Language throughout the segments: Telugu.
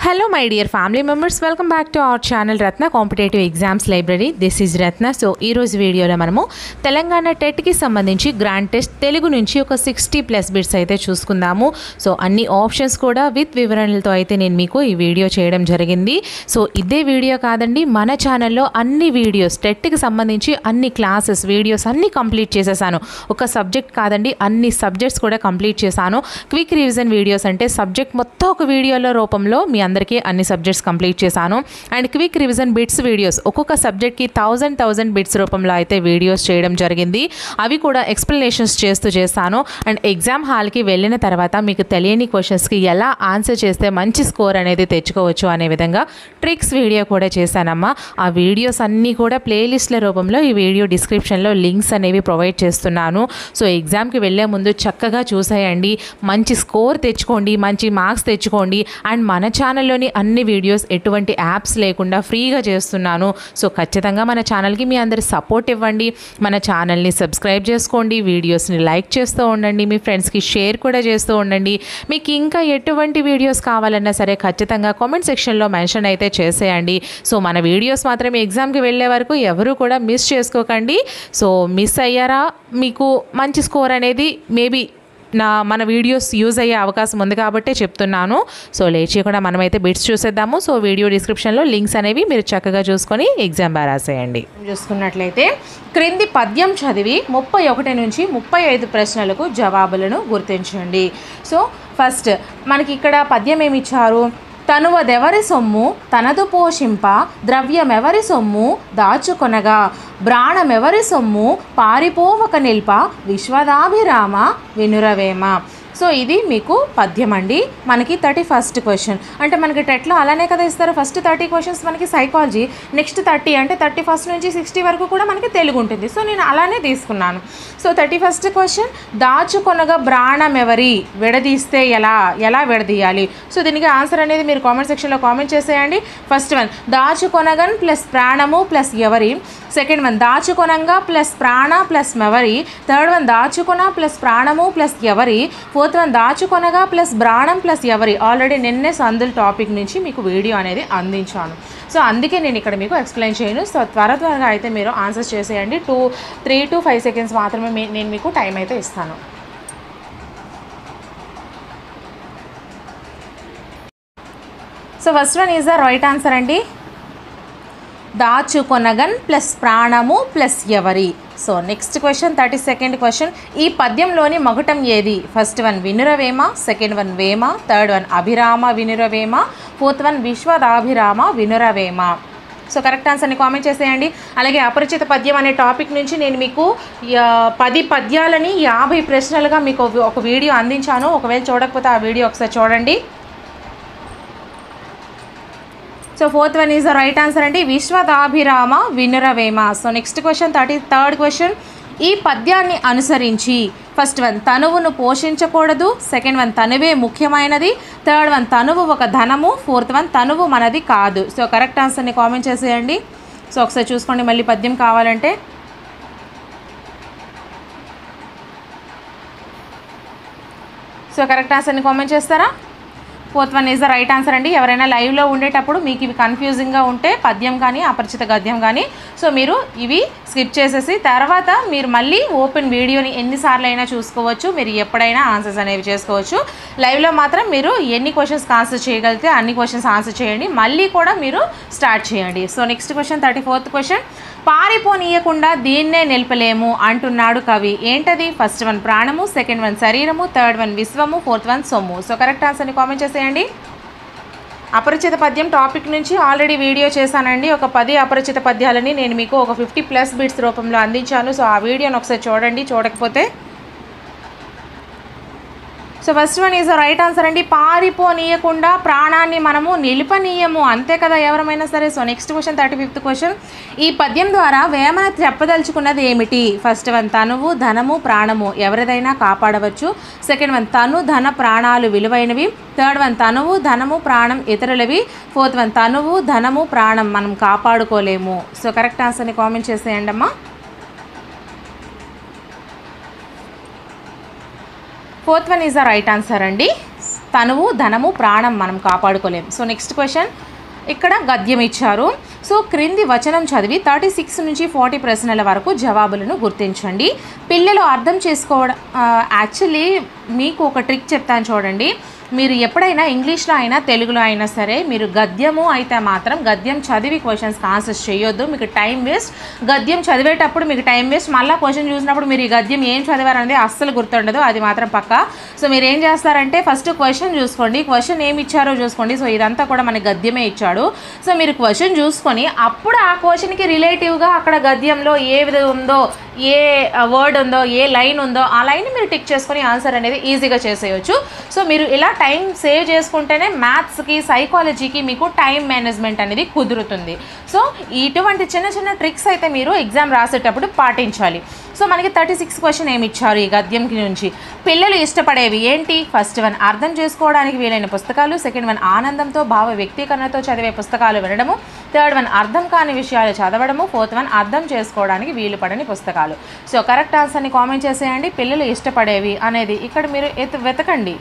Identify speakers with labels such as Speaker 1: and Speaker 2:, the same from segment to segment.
Speaker 1: hello my dear family members welcome back to our channel Ratna competitive exams library this is Ratna so ఈ రోజు వీడియోలో మనము తెలంగాణ టెట్కి సంబంధించి గ్రాండ్ టెస్ట్ తెలుగు నుంచి ఒక సిక్స్టీ ప్లస్ బిట్స్ అయితే చూసుకుందాము సో అన్ని ఆప్షన్స్ కూడా విత్ వివరణలతో అయితే నేను మీకు ఈ వీడియో చేయడం జరిగింది సో ఇదే వీడియో కాదండి మన ఛానల్లో అన్ని వీడియోస్ టెట్కి సంబంధించి అన్ని క్లాసెస్ వీడియోస్ అన్ని కంప్లీట్ చేసేసాను ఒక సబ్జెక్ట్ కాదండి అన్ని సబ్జెక్ట్స్ కూడా కంప్లీట్ చేశాను క్విక్ రివిజన్ వీడియోస్ అంటే సబ్జెక్ట్ మొత్తం ఒక వీడియోలో రూపంలో మీ అందరికీ అన్ని సబ్జెక్ట్స్ కంప్లీట్ చేశాను and quick revision bits videos ఒక్కొక్క సబ్జెక్ట్కి థౌజండ్ థౌజండ్ బిట్స్ రూపంలో అయితే వీడియోస్ చేయడం జరిగింది అవి కూడా ఎక్స్ప్లెనేషన్స్ చేస్తూ చేస్తాను అండ్ ఎగ్జామ్ హాల్కి వెళ్ళిన తర్వాత మీకు తెలియని క్వశ్చన్స్కి ఎలా ఆన్సర్ చేస్తే మంచి స్కోర్ అనేది తెచ్చుకోవచ్చు అనే విధంగా ట్రిక్స్ వీడియో కూడా చేశానమ్మా ఆ వీడియోస్ అన్నీ కూడా ప్లేలిస్ట్ల రూపంలో ఈ వీడియో డిస్క్రిప్షన్లో లింక్స్ అనేవి ప్రొవైడ్ చేస్తున్నాను సో ఎగ్జామ్కి వెళ్ళే ముందు చక్కగా చూసేయండి మంచి స్కోర్ తెచ్చుకోండి మంచి మార్క్స్ తెచ్చుకోండి అండ్ మన ఛానల్లోని అన్ని వీడియోస్ ఎటువంటి యాప్స్ లేకుండా ఫ్రీగా చేస్తున్నాను సో ఖచ్చితంగా మన ఛానల్కి మీ అందరి సపోర్ట్ ఇవ్వండి మన ఛానల్ని సబ్స్క్రైబ్ చేసుకోండి వీడియోస్ని లైక్ చేస్తూ ఉండండి మీ ఫ్రెండ్స్కి షేర్ కూడా చేస్తూ ఉండండి మీకు ఇంకా ఎటువంటి వీడియోస్ కావాలన్నా సరే ఖచ్చితంగా కామెంట్ సెక్షన్లో మెన్షన్ అయితే చేసేయండి సో మన వీడియోస్ మాత్రం ఎగ్జామ్కి వెళ్ళే వరకు ఎవరు కూడా మిస్ చేసుకోకండి సో మిస్ అయ్యారా మీకు మంచి స్కోర్ అనేది మేబీ నా మన వీడియోస్ యూజ్ అయ్యే అవకాశం ఉంది కాబట్టే చెప్తున్నాను సో లేచి కూడా మనమైతే బిట్స్ చూసేద్దాము సో వీడియో డిస్క్రిప్షన్లో లింక్స్ అనేవి మీరు చక్కగా చూసుకొని ఎగ్జామ్ బాగా రాసేయండి చూసుకున్నట్లయితే క్రింది పద్యం చదివి ముప్పై ఒకటి నుంచి ముప్పై ఐదు ప్రశ్నలకు జవాబులను గుర్తించండి సో ఫస్ట్ మనకి ఇక్కడ పద్యం ఏమి ఇచ్చారు తనువదెవరి సొమ్ము తనదు పోషింప ద్రవ్యమెవరి సొమ్ము దాచుకొనగా బ్రాణమెవరి సొమ్ము పారిపోవక నిల్ప విశ్వదాభిరామ వినురవేమ సో ఇది మీకు పద్యం అండి మనకి థర్టీ ఫస్ట్ క్వశ్చన్ అంటే మనకి టెట్లో అలానే కదా ఇస్తారు ఫస్ట్ థర్టీ క్వశ్చన్స్ మనకి సైకాలజీ నెక్స్ట్ థర్టీ అంటే థర్టీ ఫస్ట్ నుంచి సిక్స్టీ వరకు కూడా మనకి తెలుగు ఉంటుంది సో నేను అలానే తీసుకున్నాను సో థర్టీ ఫస్ట్ క్వశ్చన్ దాచుకొనగా బ్రాణం ఎవరి విడదీస్తే ఎలా ఎలా విడదీయాలి సో దీనికి ఆన్సర్ అనేది మీరు కామెంట్ సెక్షన్లో కామెంట్ చేసేయండి ఫస్ట్ వన్ దాచుకొనగన్ ప్లస్ ప్రాణము ప్లస్ ఎవరి సెకండ్ వన్ దాచుకొనంగా ప్లస్ ప్రాణ ప్లస్ మెవరి థర్డ్ వన్ దాచుకొన ప్లస్ ప్రాణము ప్లస్ ఎవరి ఫోర్త్ వన్ దాచుకొనగా ప్లస్ బ్రాణం ప్లస్ ఎవరి ఆల్రెడీ నిన్నే సందుల్ టాపిక్ నుంచి మీకు వీడియో అనేది అందించాను సో అందుకే నేను ఇక్కడ మీకు ఎక్స్ప్లెయిన్ చేయను సో త్వర త్వరగా అయితే మీరు ఆన్సర్స్ చేసేయండి two three to five seconds మాత్రమే మీ- నేను మీకు టైం అయితే ఇస్తాను so first one is the right answer అండి దాచుకొనగన్ ప్లస్ ప్రాణము ప్లస్ ఎవరి so next question thirty second question ఈ పద్యంలోని మగుటం ఏది ఫస్ట్ వన్ వినురవేమ సెకండ్ వన్ వేమ థర్డ్ వన్ అభిరామ వినురవేమ ఫోర్త్ వన్ విశ్వదాభిరామ వినురవేమ సో కరెక్ట్ ఆన్సర్ని కామెంట్ చేసేయండి అలాగే అపరిచిత పద్యం అనే టాపిక్ నుంచి నేను మీకు యా- పది పద్యాలని యాభై ప్రశ్నలుగా మీకు ఒక- ఒక వీడియో అందించాను ఒకవేళ చూడకపోతే ఆ వీడియో ఒకసారి చూడండి so fourth one is the right answer అండి విశ్వదాభిరామ వినురవేమ so next question thirty third question ఈ పద్యాన్ని అనుసరించి ఫస్ట్ వన్ తనువును పోషించకూడదు సెకండ్ వన్ తనువే ముఖ్యమైనది థర్డ్ వన్ తనువు ఒక ధనము ఫోర్త్ వన్ తనువు మనది కాదు సో కరెక్ట్ ఆన్సర్ని కామెంట్ చేసేయండి సో ఒకసారి చూసుకోండి మళ్ళీ పద్యం కావాలంటే సో కరెక్ట్ ఆన్సర్ని కామెంట్ చేస్తారా fourth one is the right answer అండి ఎవరైనా లైవ్లో ఉండేటప్పుడు మీకు ఇవి కన్ఫ్యూజింగ్గా ఉంటే పద్యం కానీ అపరిచిత గద్యం కానీ సో మీరు ఇవి స్కిప్ చేసేసి తర్వాత మీరు మళ్ళీ ఓపెన్ వీడియోని ఎన్నిసార్లు అయినా చూసుకోవచ్చు మీరు ఎప్పుడైనా ఆన్సర్స్ అనేవి చేసుకోవచ్చు లైవ్లో మాత్రం మీరు ఎన్ని క్వశ్చన్స్ ఆన్సర్ చేయగలిగితే అన్ని క్వశ్చన్స్ ఆన్సర్ చేయండి మళ్ళీ కూడా మీరు స్టార్ట్ చేయండి so next question thirty fourth question పారిపోనీయకుండా దీన్నే నిలపలేము అంటున్నాడు కవి ఏంటది ఫస్ట్ వన్ ప్రాణము సెకండ్ వన్ శరీరము థర్డ్ వన్ విశ్వము ఫోర్త్ వన్ సొమ్ము సో కరెక్ట్ ఆన్సర్ని కామెంట్ చేసేయండి అపరిచిత పద్యం టాపిక్ నుంచి ఆల్రెడీ వీడియో చేశానండి ఒక పది అపరిచిత పద్యాలని నేను మీకు ఒక ఫిఫ్టీ ప్లస్ బిట్స్ రూపంలో అందించాను సో ఆ వీడియోని ఒకసారి చూడండి చూడకపోతే so first one is right answer అండి పారిపోనీయకుండా ప్రాణాన్ని మనము నిలిపనీయము అంతే కదా ఎవరమైనా సరే so next question thirty fifth question ఈ పద్యం ద్వారా వేమన చెప్పదలుచుకున్నది ఏమిటి ఫస్ట్ వన్ తనువు ధనము ప్రాణము ఎవరిదైనా కాపాడవచ్చు సెకండ్ వన్ తను ధన ప్రాణాలు విలువైనవి థర్డ్ వన్ తనువు ధనము ప్రాణం ఇతరులవి ఫోర్త్ వన్ తనువు ధనము ప్రాణం మనం కాపాడుకోలేము సో కరెక్ట్ ఆన్సర్ని కామెంట్ చేసేయండి అమ్మా fourth one is the right answer అండి తనువు ధనము ప్రాణం మనం కాపాడుకోలేం సో నెక్స్ట్ క్వశ్చన్ ఇక్కడ గద్యం ఇచ్చారు సో క్రింది వచనం చదివి థర్టీ సిక్స్ నుంచి ఫార్టీ ప్రశ్నల వరకు జవాబులను గుర్తించండి పిల్లలు అర్థం చేసుకోవడం యాక్చువల్లీ మీకు ఒక ట్రిక్ చెప్తాను చూడండి మీరు ఎప్పుడైనా ఇంగ్లీష్లో అయినా తెలుగులో అయినా సరే మీరు గద్యము అయితే మాత్రం గద్యం చదివి క్వశ్చన్స్కి ఆన్సర్స్ చేయొద్దు మీకు టైం వేస్ట్ గద్యం చదివేటప్పుడు మీకు టైం వేస్ట్ మళ్ళీ క్వశ్చన్ చూసినప్పుడు మీరు ఈ గద్యం ఏం చదివారనేది అస్సలు గుర్తుండదు అది మాత్రం పక్క సో మీరు ఏం చేస్తారంటే ఫస్ట్ క్వశ్చన్ చూసుకోండి క్వశ్చన్ ఏమి ఇచ్చారో చూసుకోండి సో ఇదంతా కూడా మనకి గద్యమే ఇచ్చాడు సో మీరు క్వశ్చన్ చూసుకొని అప్పుడు ఆ క్వశ్చన్కి రిలేటివ్గా అక్కడ గద్యంలో ఏ విధంగా ఉందో ఏ వర్డ్ ఉందో ఏ లైన్ ఉందో ఆ లైన్ మీరు టిక్ చేసుకొని ఆన్సర్ అనేది ఈజీగా చేసేయచ్చు సో మీరు ఇలా టైం సేవ్ చేసుకుంటేనే మ్యాథ్స్కి సైకాలజీకి మీకు టైం మేనేజ్మెంట్ అనేది కుదురుతుంది సో ఇటువంటి చిన్న చిన్న ట్రిక్స్ అయితే మీరు ఎగ్జామ్ రాసేటప్పుడు పాటించాలి సో మనకి థర్టీ సిక్స్ క్వశ్చన్ ఏమి ఇచ్చారు ఈ గద్యంకి నుంచి పిల్లలు ఇష్టపడేవి ఏంటి ఫస్ట్ వన్ అర్థం చేసుకోవడానికి వీలైన పుస్తకాలు సెకండ్ వన్ ఆనందంతో భావ వ్యక్తీకరణతో చదివే పుస్తకాలు వినడము థర్డ్ వన్ అర్థం కాని విషయాలు చదవడము ఫోర్త్ వన్ అర్థం చేసుకోవడానికి వీలు పడని పుస్తకాలు సో కరెక్ట్ ఆన్సర్ని కామెంట్ చేసేయండి పిల్లలు ఇష్టపడేవి అనేది ఇక్కడ మీరు ఎత్ వెతకండి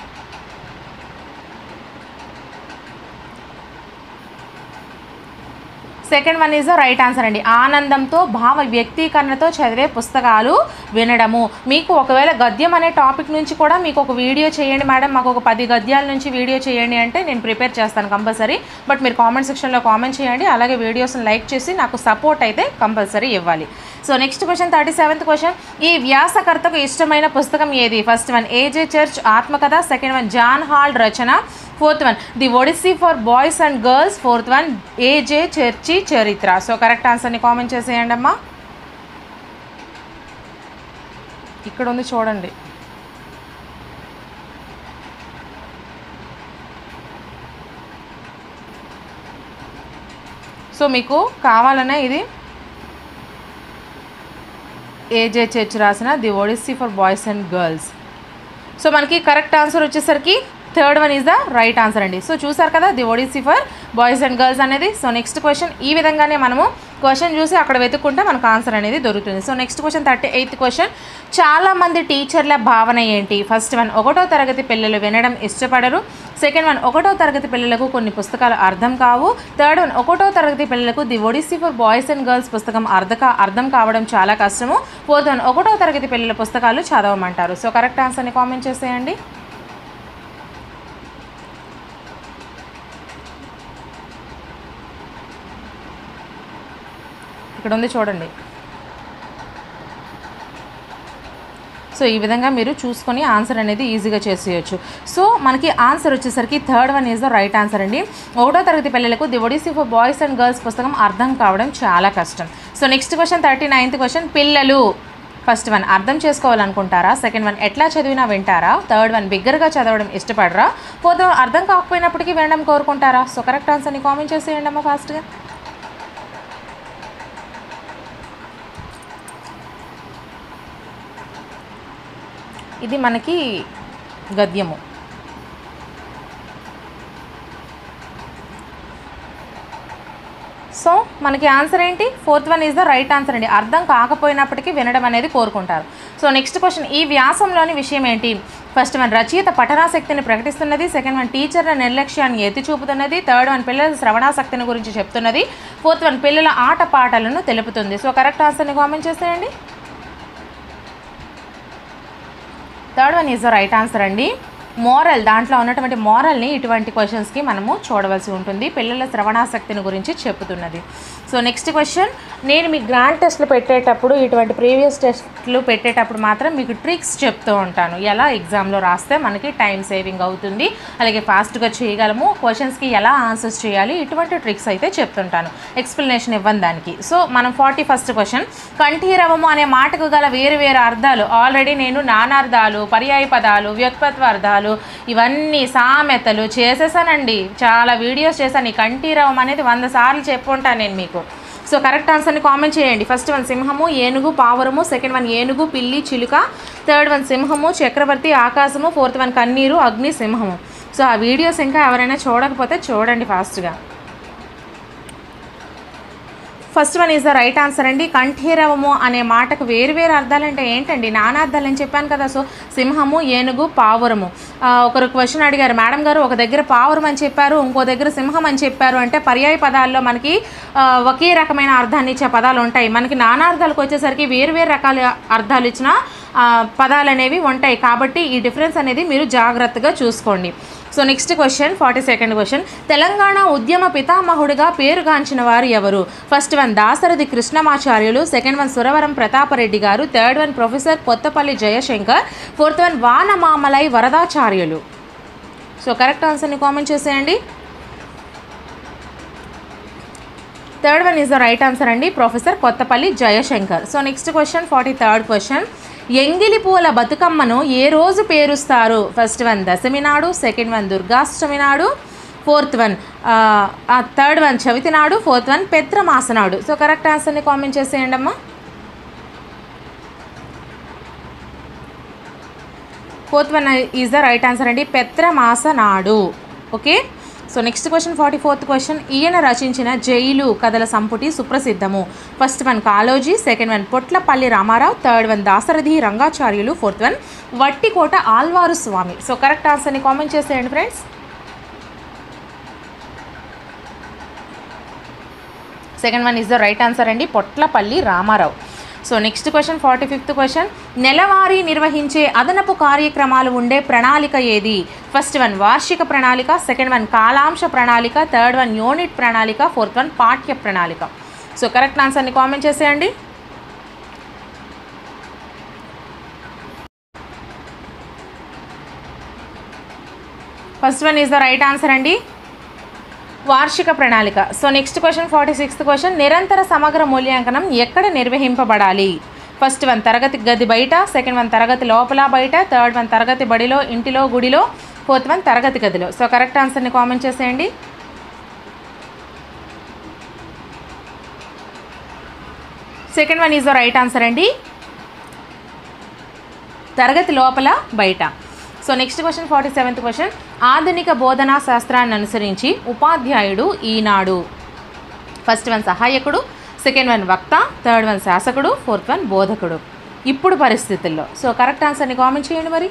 Speaker 1: second one is the right answer అండి ఆనందంతో భావ వ్యక్తీకరణతో చదివే పుస్తకాలు వినడము మీకు ఒకవేళ గద్యం అనే టాపిక్ నుంచి కూడా మీకు ఒక వీడియో చేయండి మేడం మాకు ఒక పది గద్యాల నుంచి వీడియో చేయండి అంటే నేను ప్రిపేర్ చేస్తాను కంపల్సరీ బట్ మీరు కామెంట్ సెక్షన్లో కామెంట్ చేయండి అలాగే వీడియోస్ని లైక్ చేసి నాకు సపోర్ట్ అయితే కంపల్సరీ ఇవ్వాలి so next question thirty seventh question ఈ వ్యాసకర్తకు ఇష్టమైన పుస్తకం ఏది ఫస్ట్ వన్ ఏజే చర్చ్ ఆత్మకథ సెకండ్ వన్ జాన్ హాల్ రచన fourth one the Odyssey for boys and girls fourth one A J చర్చి చరిత్ర సో కరెక్ట్ ఆన్సర్ని కామెంట్ చేసేయండి అమ్మా ఇక్కడ ఉంది చూడండి సో మీకు కావాలనే ఇది ఏజే చర్చ్ రాసిన the Odyssey for boys and girls so మనకి కరెక్ట్ ఆన్సర్ వచ్చేసరికి third one is the right answer అండి సో చూసారు కదా the Odyssey for boys and girls అనేది సో నెక్స్ట్ క్వశ్చన్ ఈ విధంగానే మనము క్వశ్చన్ చూసి అక్కడ వెతుక్కుంటే మనకు ఆన్సర్ అనేది దొరుకుతుంది so next question thirty eighth question చాలామంది టీచర్ల భావన ఏంటి ఫస్ట్ వన్ ఒకటో తరగతి పిల్లలు వినడం ఇష్టపడరు సెకండ్ వన్ ఒకటో తరగతి పిల్లలకు కొన్ని పుస్తకాలు అర్థం కావు థర్డ్ వన్ ఒకటో తరగతి పిల్లలకు the Odyssey for boys and girls పుస్తకం అర్థక అర్థం కావడం చాలా కష్టము ఫోర్త్ వన్ ఒకటో తరగతి పిల్లల పుస్తకాలు చదవమంటారు సో కరెక్ట్ ఆన్సర్ని కామెంట్ చేసేయండి ఇక్కడ ఉంది చూడండి సో ఈ విధంగా మీరు చూసుకొని ఆన్సర్ అనేది ఈజీగా చేసేయచ్చు సో మనకి ఆన్సర్ వచ్చేసరికి third one is the right answer అండి ఒకటో తరగతి పిల్లలకు the Odyssey for boys and girls పుస్తకం అర్థం కావడం చాలా కష్టం so next question thirty ninth question పిల్లలు ఫస్ట్ వన్ అర్థం చేసుకోవాలనుకుంటారా సెకండ్ వన్ ఎట్లా చదివినా వింటారా థర్డ్ వన్ బిగ్గరగా చదవడం ఇష్టపడరా ఫోర్త్ వన్ అర్థం కాకపోయినప్పటికీ వినడం కోరుకుంటారా సో కరెక్ట్ ఆన్సర్ని కామెంట్ చేసేయండి అమ్మా ఫాస్ట్గా ఇది మనకి గద్యము సో మనకి ఆన్సర్ ఏంటి fourth one is the right answer అండి అర్థం కాకపోయినప్పటికీ వినడం అనేది కోరుకుంటారు సో నెక్స్ట్ క్వశ్చన్ ఈ వ్యాసంలోని విషయం ఏంటి ఫస్ట్ వన్ రచయిత పఠనాసక్తిని ప్రకటిస్తున్నది సెకండ్ వన్ టీచర్ల నిర్లక్ష్యాన్ని ఎత్తి చూపుతున్నది థర్డ్ వన్ పిల్లల శ్రవణాసక్తిని గురించి చెప్తున్నది ఫోర్త్ వన్ పిల్లల ఆట పాటలను తెలుపుతుంది సో కరెక్ట్ ఆన్సర్ని కామెంట్ చేసేయండి third one is the right answer అండి మోరల్ దాంట్లో ఉన్నటువంటి మోరల్ని ఇటువంటి క్వశ్చన్స్కి మనము చూడవలసి ఉంటుంది పిల్లల శ్రవణాసక్తిని గురించి చెప్తున్నది సో నెక్స్ట్ క్వశ్చన్ నేను మీ గ్రాండ్ టెస్ట్లు పెట్టేటప్పుడు ఇటువంటి ప్రీవియస్ టెస్ట్లు పెట్టేటప్పుడు మాత్రం మీకు ట్రిక్స్ చెప్తూ ఉంటాను ఎలా ఎగ్జామ్లో రాస్తే మనకి టైం సేవింగ్ అవుతుంది అలాగే ఫాస్ట్గా చేయగలము క్వశ్చన్స్కి ఎలా ఆన్సర్స్ చేయాలి ఇటువంటి ట్రిక్స్ అయితే చెప్తుంటాను ఎక్స్ప్లెనేషన్ ఇవ్వను దానికి సో మనం ఫార్టీ ఫస్ట్ క్వశ్చన్ కంఠీరవము అనే మాటకు గల వేరు వేరు అర్థాలు ఆల్రెడీ నేను నానార్థాలు పర్యాయ పదాలు వ్యుత్పత్వ అర్థాలు ఇవన్నీ సామెతలు చేసేసానండి చాలా వీడియోస్ చేశాను ఈ కంఠీరవం అనేది వంద సార్లు చెప్పుంటాను నేను మీకు సో కరెక్ట్ ఆన్సర్ని కామెంట్ చేయండి ఫస్ట్ వన్ సింహము ఏనుగు పావురము సెకండ్ వన్ ఏనుగు పిల్లి చిలుక థర్డ్ వన్ సింహము చక్రవర్తి ఆకాశము ఫోర్త్ వన్ కన్నీరు అగ్ని సింహము సో ఆ వీడియోస్ ఇంకా ఎవరైనా చూడకపోతే చూడండి ఫాస్ట్గా first one is the right answer అండి కంఠీరవము అనే మాటకు వేరు వేరు అర్థాలంటే ఏంటండి నానా అర్థాలు అని చెప్పాను కదా సో సింహము ఏనుగు పావురము ఆ, ఒకరు క్వశ్చన్ అడిగారు మేడం గారు ఒక దగ్గర పావురం అని చెప్పారు ఇంకో దగ్గర సింహం అని చెప్పారు అంటే పర్యాయ పదాల్లో మనకి ఆ, ఒకే రకమైన అర్థాన్ని ఇచ్చే పదాలు ఉంటాయి మనకి నానార్థాలకు వచ్చేసరికి వేరు వేరు రకాల అర్థాలు ఇచ్చిన ఆ, పదాలు అనేవి ఉంటాయి కాబట్టి ఈ డిఫరెన్స్ అనేది మీరు జాగ్రత్తగా చూసుకోండి so next question forty second question Telangana ఉద్యమ పితామహుడిగా పేరుగాంచిన వారు ఎవరు first one Dasarathi Krishnamacharyulu second one Suravaram Pratapa Reddy గారు third one professor Kothapalli Jayashankar fourth one Vanamamalai Varadacharyulu so correct ఆన్సర్ని కామెంట్ చేసేయండి third one is the right answer అండి professor Kothapalli Jayashankar so next question forty third question ఎంగిలి పూల బతుకమ్మను ఏ రోజు పేరుస్తారు ఫస్ట్ వన్ దశమి నాడు సెకండ్ వన్ దుర్గాష్టమి నాడు ఫోర్త్ వన్ థర్డ్ వన్ చవితి నాడు ఫోర్త్ వన్ పెత్రమాస నాడు సో కరెక్ట్ ఆన్సర్ని కామెంట్ చేసేయండి అమ్మా fourth one is the right answer అండి పెత్రమాస నాడు okay so next question forty fourth question ఈయన రచించిన జైలు కథల సంపుటి సుప్రసిద్ధము first one Kaloji second one Potlapalli Ramarao third one Dasarathi Rangacharyulu fourth one Vattikota Alwar Swamy so correct ఆన్సర్ని కామెంట్ చేసేయండి friends second one is the right answer అండి Potlapalli Ramarao so next question forty fifth question నెలవారీ నిర్వహించే అదనపు కార్యక్రమాలు ఉండే ప్రణాళిక ఏది ఫస్ట్ వన్ వార్షిక ప్రణాళిక సెకండ్ వన్ కాలాంశ ప్రణాళిక థర్డ్ వన్ యూనిట్ ప్రణాళిక ఫోర్త్ వన్ పాఠ్య ప్రణాళిక సో కరెక్ట్ ఆన్సర్ని కామెంట్ చేసేయండి first one is the right answer అండి వార్షిక ప్రణాళిక so next question forty sixth question నిరంతర సమగ్ర మూల్యాంకనం ఎక్కడ నిర్వహింపబడాలి ఫస్ట్ వన్ తరగతి గది బయట సెకండ్ వన్ తరగతి లోపల బయట థర్డ్ వన్ తరగతి బడిలో ఇంటిలో గుడిలో ఫోర్త్ వన్ తరగతి గదిలో సో కరెక్ట్ ఆన్సర్ని కామెంట్ చేసేయండి second one is the right answer అండి తరగతి లోపల బయట so next question forty seventh question ఆధునిక బోధనా శాస్త్రాన్ని అనుసరించి ఉపాధ్యాయుడు ఈనాడు ఫస్ట్ వన్ సహాయకుడు సెకండ్ వన్ వక్త థర్డ్ వన్ శాసకుడు ఫోర్త్ వన్ బోధకుడు ఇప్పుడు పరిస్థితుల్లో సో కరెక్ట్ ఆన్సర్ని కామెంట్ చేయండి మరి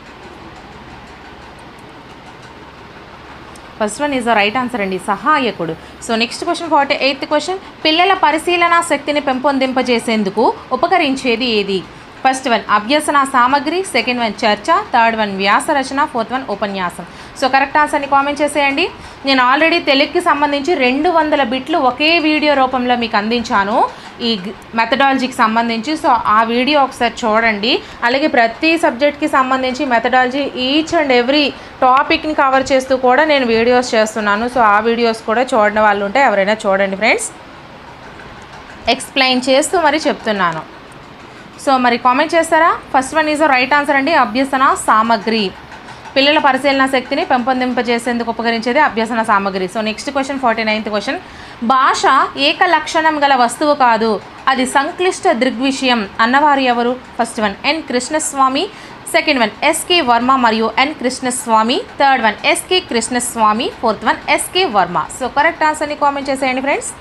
Speaker 1: first one is the right answer అండి సహాయకుడు so next question forty eighth question పిల్లల పరిశీలన శక్తిని పెంపొందింపజేసేందుకు ఉపకరించేది ఏది ఫస్ట్ వన్ అభ్యసన సామగ్రి సెకండ్ వన్ చర్చ థర్డ్ వన్ వ్యాస రచన ఫోర్త్ వన్ ఉపన్యాసం సో కరెక్ట్ ఆన్సర్ని కామెంట్ చేసేయండి నేను ఆల్రెడీ తెలుగుకి సంబంధించి రెండు వందల బిట్లు ఒకే వీడియో రూపంలో మీకు అందించాను ఈ మెథడాలజీకి సంబంధించి సో ఆ వీడియో ఒకసారి చూడండి అలాగే ప్రతి సబ్జెక్ట్కి సంబంధించి మెథడాలజీ ఈచ్ అండ్ ఎవ్రీ టాపిక్ని కవర్ చేస్తూ కూడా నేను వీడియోస్ చేస్తున్నాను సో ఆ వీడియోస్ కూడా చూడని వాళ్ళు ఉంటే ఎవరైనా చూడండి ఫ్రెండ్స్ ఎక్స్ప్లెయిన్ చేస్తూ మరి చెప్తున్నాను సో మరి కామెంట్ చేస్తారా first one is right answer అండి అభ్యసన సామగ్రి పిల్లల పరిశీలన శక్తిని పెంపొందింపజేసేందుకు ఉపకరించేది అభ్యసన సామగ్రి so next question forty ninth question భాష ఏక లక్షణం గల వస్తువు కాదు అది సంక్లిష్ట దృగ్విషయం అన్నవారు ఎవరు first one N Krishnaswami second one SK Varma మరియు N Krishnaswami third one SK Krishnaswami fourth one SK Varma so correct ఆన్సర్ని కామెంట్ చేసేయండి friends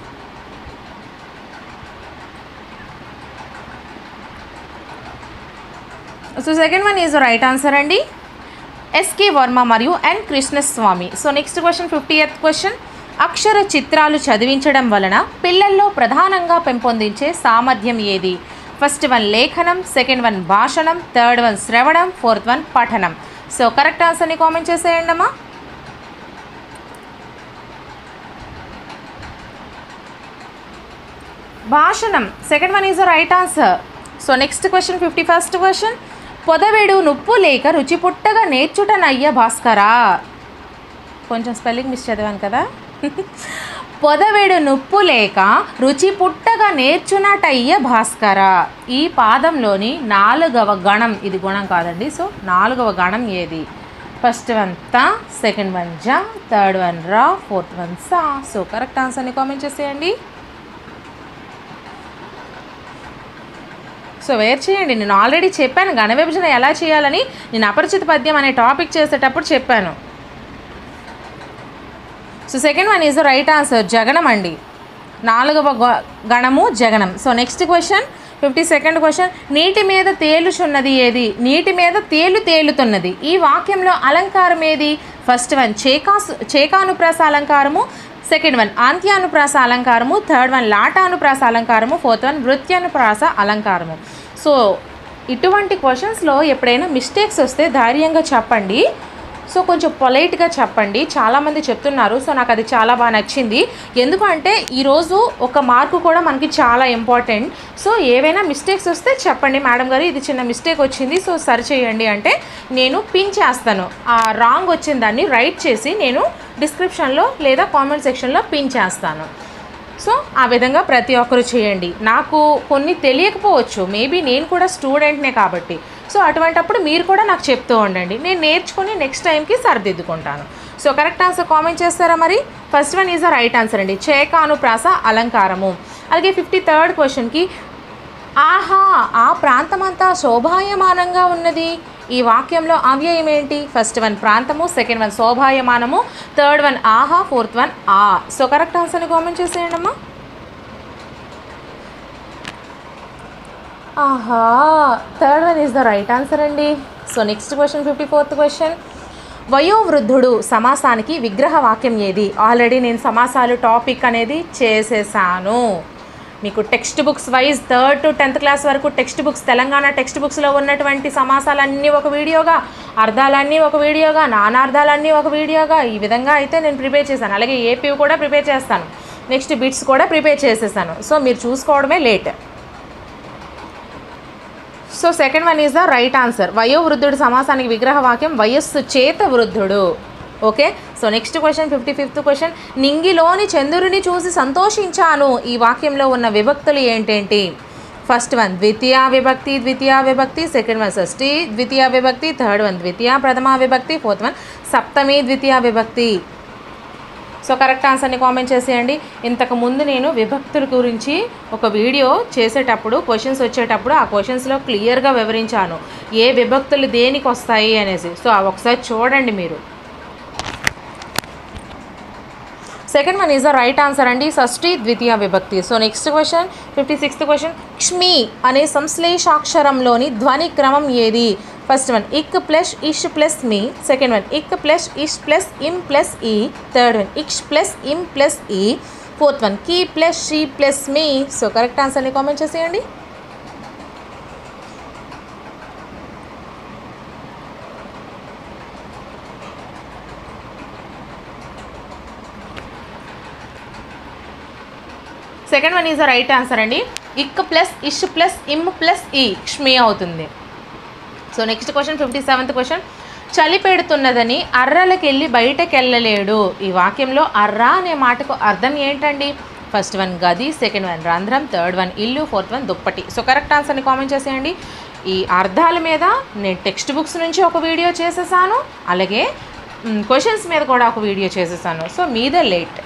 Speaker 1: so second one is right answer అండి ఎస్కే వర్మ మరియు N Krishnaswami so next question fifty ఎత్ క్వశ్చన్ అక్షర చిత్రాలు చదివించడం వలన పిల్లల్లో ప్రధానంగా పెంపొందించే సామర్థ్యం ఏది ఫస్ట్ వన్ లేఖనం సెకండ్ వన్ భాషణం థర్డ్ వన్ శ్రవణం ఫోర్త్ వన్ పఠనం సో కరెక్ట్ ఆన్సర్ని కామెంట్ చేసేయండి అమ్మా భాషణం second one is the right answer so next question fifty first question పొదవేడు నుప్పు లేక రుచి పుట్టగా నేర్చుటనయ్య భాస్కరా కొంచెం స్పెల్లింగ్ మిస్ చదివాను కదా పొదవేడు నుప్పు లేక రుచి పుట్టగా నేర్చునటయ్య భాస్కర ఈ పాదంలోని నాలుగవ గణం ఇది గుణం కాదండి సో నాలుగవ గణం ఏది ఫస్ట్ వన్ త సెకండ్ వన్ జ థర్డ్ వన్ రా ఫోర్త్ వన్ సా సో కరెక్ట్ ఆన్సర్ని కామెంట్ చేసేయండి సో వేర్ చేయండి నేను ఆల్రెడీ చెప్పాను గణ విభజన ఎలా చేయాలని నేను అపరిచిత పద్యం అనే టాపిక్ చేసేటప్పుడు చెప్పాను so second one is the right answer జగనం అండి నాలుగవ గ- గణము జగనం so next question fifty second question నీటి మీద తేలుచున్నది ఏది నీటి మీద తేలు తేలుతున్నది ఈ వాక్యంలో అలంకారం ఏది ఫస్ట్ వన్ చేకాసు చేకానుప్రాస అలంకారము సెకండ్ వన్ ఆంత్యానుప్రాస అలంకారము థర్డ్ వన్ లాటానుప్రాస అలంకారము ఫోర్త్ వన్ వృత్యానుప్రాస అలంకారము సో ఇటువంటి క్వశ్చన్స్లో ఎప్పుడైనా మిస్టేక్స్ వస్తే ధైర్యంగా చెప్పండి సో కొంచెం పొలైట్గా చెప్పండి చాలామంది చెప్తున్నారు సో నాకు అది చాలా బాగా నచ్చింది ఎందుకంటే ఈరోజు ఒక మార్కు కూడా మనకి చాలా ఇంపార్టెంట్ సో ఏవైనా మిస్టేక్స్ వస్తే చెప్పండి మేడం గారు ఇది చిన్న మిస్టేక్ వచ్చింది సో సరి చేయండి అంటే నేను పిన్ చేస్తాను ఆ రాంగ్ వచ్చిన దాన్ని రైట్ చేసి నేను డిస్క్రిప్షన్లో లేదా కామెంట్ సెక్షన్లో పిన్ చేస్తాను సో ఆ విధంగా ప్రతి ఒక్కరు చేయండి నాకు కొన్ని తెలియకపోవచ్చు మేబీ నేను కూడా స్టూడెంట్నే కాబట్టి సో అటువంటప్పుడు మీరు కూడా నాకు చెప్తూ ఉండండి నేను నేర్చుకుని నెక్స్ట్ టైంకి సరిదిద్దుకుంటాను సో కరెక్ట్ ఆన్సర్ కామెంట్ చేస్తారా మరి first one is the right answer అండి చేకానుప్రాస అలంకారము అలాగే ఫిఫ్టీ థర్డ్ క్వశ్చన్కి ఆహా ఆ ప్రాంతమంతా శోభాయమానంగా ఉన్నది ఈ వాక్యంలో అవ్యయం ఏంటి ఫస్ట్ వన్ ప్రాంతము సెకండ్ వన్ శోభాయమానము థర్డ్ వన్ ఆహా ఫోర్త్ వన్ ఆ సో కరెక్ట్ ఆన్సర్ని కామెంట్ చేసేయండి అమ్మా ఆహా third one is the right answer అండి so next question fifty fourth question వయోవృద్ధుడు సమాసానికి విగ్రహ వాక్యం ఏది ఆల్రెడీ నేను సమాసాలు టాపిక్ అనేది చేసేసాను మీకు text books wise third to tenth class వరకు టెక్స్ట్ బుక్స్ తెలంగాణ టెక్స్ట్ బుక్స్లో ఉన్నటువంటి సమాసాలన్నీ ఒక వీడియోగా అర్థాలన్నీ ఒక వీడియోగా నానార్థాలన్నీ ఒక వీడియోగా ఈ విధంగా అయితే నేను ప్రిపేర్ చేశాను అలాగే ఏపీ కూడా ప్రిపేర్ చేస్తాను నెక్స్ట్ బిట్స్ కూడా ప్రిపేర్ చేసేసాను సో మీరు చూసుకోవడమే late so second one is the right answer వయోవృద్ధుడు సమాసానికి విగ్రహ వాక్యం వయస్సు చేత వృద్ధుడు okay so next question fifty fifth question నింగిలోని చంద్రుని చూసి సంతోషించాను ఈ వాక్యంలో ఉన్న విభక్తులు ఏంటేంటి ఫస్ట్ వన్ ద్వితీయ విభక్తి ద్వితీయ విభక్తి సెకండ్ వన్ షష్ఠి ద్వితీయ విభక్తి థర్డ్ వన్ ద్వితీయ ప్రథమ విభక్తి ఫోర్త్ వన్ సప్తమి ద్వితీయ విభక్తి సో కరెక్ట్ ఆన్సర్ని కామెంట్ చేసేయండి ఇంతకు ముందు నేను విభక్తుల గురించి ఒక వీడియో చేసేటప్పుడు క్వశ్చన్స్ వచ్చేటప్పుడు ఆ క్వశ్చన్స్లో క్లియర్గా వివరించాను ఏ విభక్తులు దేనికి వస్తాయి అనేసి సో అవి ఒకసారి చూడండి మీరు second one is the right answer అండి షష్ఠి ద్వితీయ విభక్తి so next question fifty sixth question క్ష్మి అనే సంశ్లేషాక్షరంలోని ధ్వని క్రమం ఏది ఫస్ట్ వన్ ఇక్ ప్లస్ ఇష్ ప్లస్ మీ సెకండ్ వన్ ఇక్ ప్లస్ ఇష్ ప్లస్ ఇమ్ ప్లస్ ఈ థర్డ్ వన్ ఇక్ష్ ప్లస్ ఇమ్ ప్లస్ ఈ ఫోర్త్ వన్ కీ ప్లస్ షీ ప్లస్ మీ సో కరెక్ట్ ఆన్సర్ని కామెంట్ చేసేయండి second one is the right answer అండి ఇక్ ప్లస్ ఇష్ ప్లస్ ఇమ్ ప్లస్ ఈ క్ష్మి అవుతుంది so next question fifty seventh question చలి పెడుతున్నదని అర్రలకెళ్ళి బయటకు వెళ్ళలేడు ఈ వాక్యంలో అర్ర అనే మాటకు అర్థం ఏంటండి ఫస్ట్ వన్ గది సెకండ్ వన్ రంధ్రం థర్డ్ వన్ ఇల్లు ఫోర్త్ వన్ దుప్పటి సో కరెక్ట్ ఆన్సర్ని కామెంట్ చేసేయండి ఈ అర్థాల మీద నేను టెక్స్ట్ బుక్స్ నుంచి ఒక వీడియో చేసేసాను అలాగే క్వశ్చన్స్ మీద కూడా ఒక వీడియో చేసేసాను సో మీదే late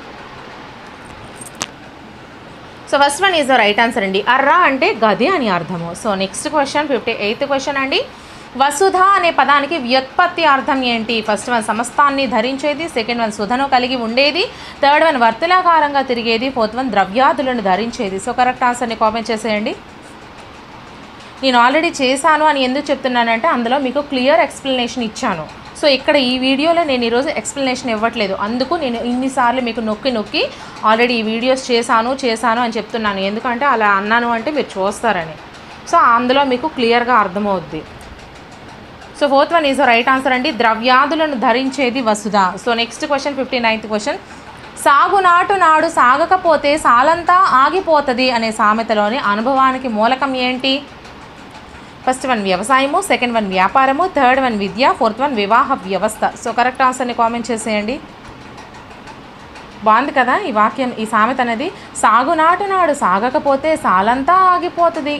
Speaker 1: so first one is the right answer అండి అర్రా అంటే గది అని అర్థము so next question fifty eighth question అండి వసుధ అనే పదానికి వ్యుత్పత్తి అర్థం ఏంటి ఫస్ట్ వన్ సమస్తాన్ని ధరించేది సెకండ్ వన్ సుధను కలిగి ఉండేది థర్డ్ వన్ వర్తులాకారంగా తిరిగేది ఫోర్త్ వన్ ద్రవ్యాదులను ధరించేది సో కరెక్ట్ ఆన్సర్ని కామెంట్ చేసేయండి నేను ఆల్రెడీ చేశాను అని ఎందుకు చెప్తున్నానంటే అందులో మీకు క్లియర్ ఎక్స్ప్లెనేషన్ ఇచ్చాను సో ఇక్కడ ఈ వీడియోలో నేను ఈరోజు ఎక్స్ప్లెనేషన్ ఇవ్వట్లేదు అందుకు నేను ఇన్నిసార్లు మీకు నొక్కి నొక్కి ఆల్రెడీ ఈ వీడియోస్ చేశాను చేశాను అని చెప్తున్నాను ఎందుకంటే అలా అన్నాను అంటే మీరు చూస్తారని సో అందులో మీకు క్లియర్గా అర్థమవుద్ది so fourth one is right answer అండి ద్రవ్యాదులను ధరించేది వసుధ so next question fifty ninth question సాగునాటు నాడు సాగకపోతే సాలంతా ఆగిపోతుంది అనే సామెతలోని అనుభవానికి మూలకం ఏంటి ఫస్ట్ వన్ వ్యవసాయము సెకండ్ వన్ వ్యాపారము థర్డ్ వన్ విద్య ఫోర్త్ వన్ వివాహ వ్యవస్థ సో కరెక్ట్ ఆన్సర్ని కామెంట్ చేసేయండి బాగుంది కదా ఈ వాక్యం ఈ సామెత అనేది సాగునాటు నాడు సాగకపోతే సాలంతా ఆగిపోతుంది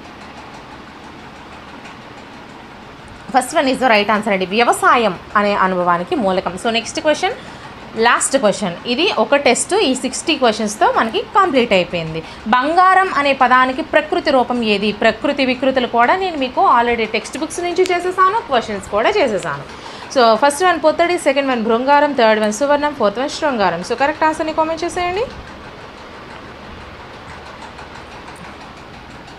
Speaker 1: first one is the right answer అండి వ్యవసాయం అనే అనుభవానికి మూలకం so next question last question ఇది ఒక టెస్ట్ ఈ సిక్స్టీ క్వశ్చన్స్తో మనకి కంప్లీట్ అయిపోయింది బంగారం అనే పదానికి ప్రకృతి రూపం ఏది ప్రకృతి వికృతులు కూడా నేను మీకు ఆల్రెడీ టెక్స్ట్ బుక్స్ నుంచి చేసేసాను క్వశ్చన్స్ కూడా చేసేసాను సో ఫస్ట్ వన్ పొత్తడి సెకండ్ వన్ బృంగారం థర్డ్ వన్ సువర్ణం ఫోర్త్ వన్ శృంగారం సో కరెక్ట్ ఆన్సర్ని కామెంట్ చేసేయండి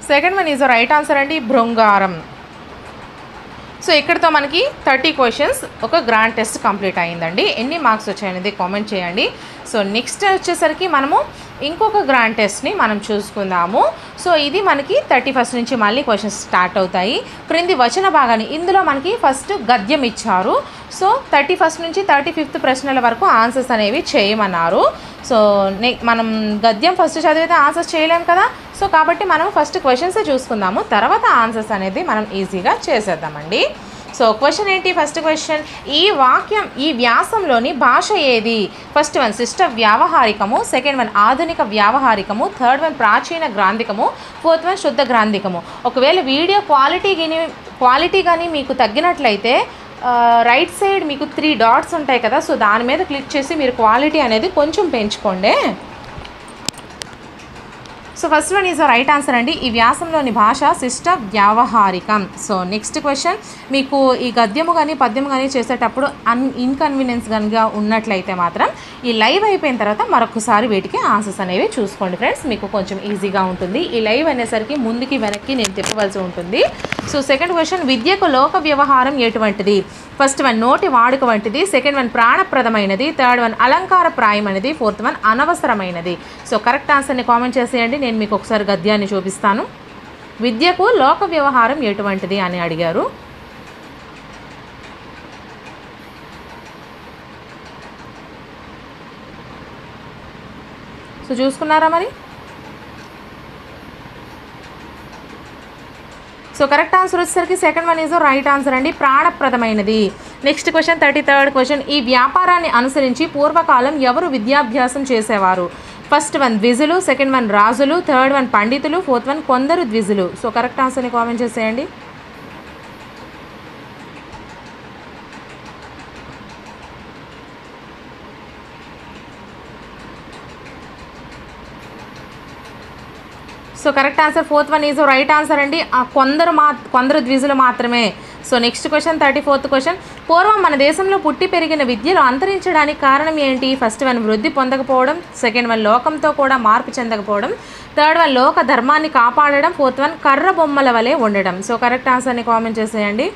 Speaker 1: second one is right answer అండి భృంగారం సో ఇక్కడితో మనకి థర్టీ క్వశ్చన్స్ ఒక గ్రాండ్ టెస్ట్ కంప్లీట్ అయిందండి ఎన్ని మార్క్స్ వచ్చాయనేది కామెంట్ చేయండి సో నెక్స్ట్ వచ్చేసరికి మనము ఇంకొక గ్రాండ్ టెస్ట్ని మనం చూసుకుందాము సో ఇది మనకి థర్టీ ఫస్ట్ నుంచి మళ్ళీ క్వశ్చన్స్ స్టార్ట్ అవుతాయి క్రింది వచన భాగాన్ని ఇందులో మనకి ఫస్ట్ గద్యం ఇచ్చారు సో థర్టీ ఫస్ట్ నుంచి థర్టీ ఫిఫ్త్ ప్రశ్నల వరకు ఆన్సర్స్ అనేవి చేయమన్నారు సో నే మనం గద్యం ఫస్ట్ చదివితే ఆన్సర్స్ చేయలేం కదా సో కాబట్టి మనం ఫస్ట్ క్వశ్చన్సే చూసుకుందాము తర్వాత ఆన్సర్స్ అనేది మనం ఈజీగా చేసేద్దామండి సో క్వశ్చన్ ఏంటి ఫస్ట్ క్వశ్చన్ ఈ వాక్యం ఈ వ్యాసంలోని భాష ఏది ఫస్ట్ వన్ శిష్ట వ్యావహారికము సెకండ్ వన్ ఆధునిక వ్యావహారికము థర్డ్ వన్ ప్రాచీన గ్రాంధికము ఫోర్త్ వన్ శుద్ధ గ్రాంధికము ఒకవేళ వీడియో క్వాలిటీ కానీ క్వాలిటీ కానీ మీకు తగ్గినట్లయితే రైట్ సైడ్ మీకు త్రీ డాట్స్ ఉంటాయి కదా సో దాని మీద క్లిక్ చేసి మీరు క్వాలిటీ అనేది కొంచెం పెంచుకోండి so first one is right answer అండి ఈ వ్యాసంలోని భాష శిష్ట వ్యావహారికం సో నెక్స్ట్ క్వశ్చన్ మీకు ఈ గద్యము కానీ పద్యము కానీ చేసేటప్పుడు అన్ ఇన్కన్వీనియన్స్ కనుక ఉన్నట్లయితే మాత్రం ఈ లైవ్ అయిపోయిన తర్వాత మరొకసారి వీటికి ఆన్సర్స్ అనేవి చూసుకోండి ఫ్రెండ్స్ మీకు కొంచెం ఈజీగా ఉంటుంది ఈ లైవ్ అనేసరికి ముందుకి వెనక్కి నేను తిప్పవలసి ఉంటుంది సో సెకండ్ క్వశ్చన్ విద్యకు లోక వ్యవహారం ఎటువంటిది ఫస్ట్ వన్ నోటి వాడుక వంటిది సెకండ్ వన్ ప్రాణప్రదమైనది థర్డ్ వన్ అలంకారప్రాయమైనది ఫోర్త్ వన్ అనవసరమైనది సో కరెక్ట్ ఆన్సర్ని కామెంట్ చేసేయండి నేను మీకు ఒకసారి గద్యాన్ని చూపిస్తాను విద్యకు లోక వ్యవహారం ఎటువంటిది అని అడిగారు సో చూసుకున్నారా మరి సో కరెక్ట్ ఆన్సర్ వచ్చేసరికి second one is right answer అండి ప్రాణప్రదమైనది next question thirty third question ఈ వ్యాపారాన్ని అనుసరించి పూర్వకాలం ఎవరు విద్యాభ్యాసం చేసేవారు ఫస్ట్ వన్ ద్విజులు సెకండ్ వన్ రాజులు థర్డ్ వన్ పండితులు ఫోర్త్ వన్ కొందరు ద్విజులు సో కరెక్ట్ ఆన్సర్ని కామెంట్ చేసేయండి so correct answer fourth one is right answer అండి ఆ కొందరు మా కొందరు ద్విజులు మాత్రమే so next question thirty fourth question పూర్వం మన దేశంలో పుట్టి పెరిగిన విద్యలు అంతరించడానికి కారణం ఏంటి ఫస్ట్ వన్ వృద్ధి పొందకపోవడం సెకండ్ వన్ లోకంతో కూడా మార్పు చెందకపోవడం థర్డ్ వన్ లోక ధర్మాన్ని కాపాడడం ఫోర్త్ వన్ కర్ర బొమ్మల వలె ఉండడం సో కరెక్ట్ ఆన్సర్ని కామెంట్ చేసేయండి